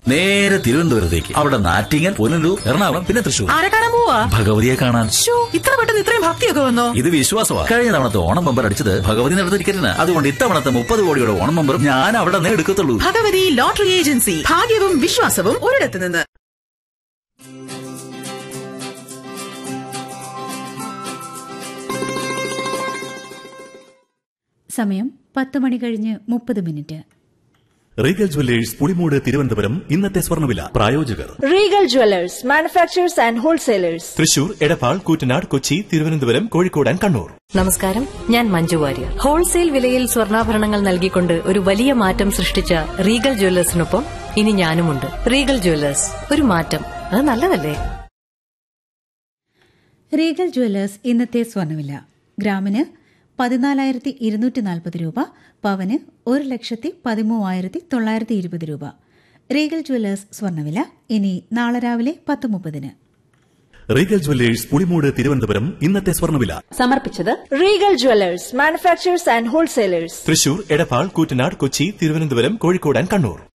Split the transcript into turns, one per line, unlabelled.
നേരെ തിരുവനന്തപുരത്തേക്ക് അവിടെ നാറ്റിങ്ങൽ പുനലൂർ എറണാകുളം പിന്നെ തൃശൂർ
ആരെ കാണാൻ പോവാ
ഭഗവതിയെ കാണാൻ
ശ്ശോ, ഇത്ര പെട്ടെന്ന് ഇത്രയും ഭക്തിയൊക്കെ വന്നോ
ഇത് വിശ്വാസമാണ് കഴിഞ്ഞ തവണത്തെ ഓണം ബമ്പർ അടിച്ചത് ഭഗവതി നടത്ത ടിക്കറ്റിന് അതുകൊണ്ട് ഇത്തവണത്തെ മുപ്പത് കോടിയുടെ ഓണം ബമ്പറും ഞാൻ അവിടെ നിന്ന് എടുക്കത്തുള്ളൂ
ഭഗവതി ലോട്ടറി ഏജൻസി ഭാഗ്യവും വിശ്വാസവും ഒരിടത്ത് നിന്ന്
സമയം പത്ത് മണി കഴിഞ്ഞ് മുപ്പത് minute
Regal Jewellers Pulimoodu Thiruvananthapuram ഇന്നത്തെ സ്വർണ്ണവില പ്രായോജകർ
Regal Jewelers, manufacturers and wholesalers.
Thrissur Edappal Koottanad Kochi Thiruvananthapuram Kozhikode and Kannur
നമസ്കാരം ഞാൻ മഞ്ജു വാര്യർ ഹോൾസെയിൽ വിലയിൽ സ്വർണ്ണാഭരണങ്ങൾ നൽകിക്കൊണ്ട് ഒരു വലിയ മാറ്റം സൃഷ്ടിച്ച റീഗൽ ജ്വല്ലേഴ്സിനൊപ്പം ഇനി ഞാനുമുണ്ട് റീഗൽ ജ്വല്ലേഴ്സ് ഒരു മാറ്റം അത് നല്ലതല്ലേ
റീഗൽ ജ്വല്ലേഴ്സ് ഇന്നത്തെ സ്വർണ്ണവില ഗ്രാമിന് പതിനാലായിരത്തി ഇരുന്നൂറ്റി നാൽപ്പത് രൂപ പവന് ഒരു ലക്ഷത്തി പതിമൂവായിരത്തി തൊള്ളായിരത്തി ഇരുപത് രൂപ റീഗൽ ജ്വല്ലേഴ്സ് സ്വർണ്ണവില ഇനി നാളെ രാവിലെ പത്ത് മുപ്പതിന്
റീഗൽ ജുവല്ലേഴ്സ് പുളിമൂട് തിരുവനന്തപുരം ഇന്നത്തെ സ്വർണ്ണവില
സമർപ്പിച്ചത്
Regal Jewelers, manufacturers and wholesalers.
Thrissur Edappal Koottanad Kochi Thiruvananthapuram Kozhikode and Kannur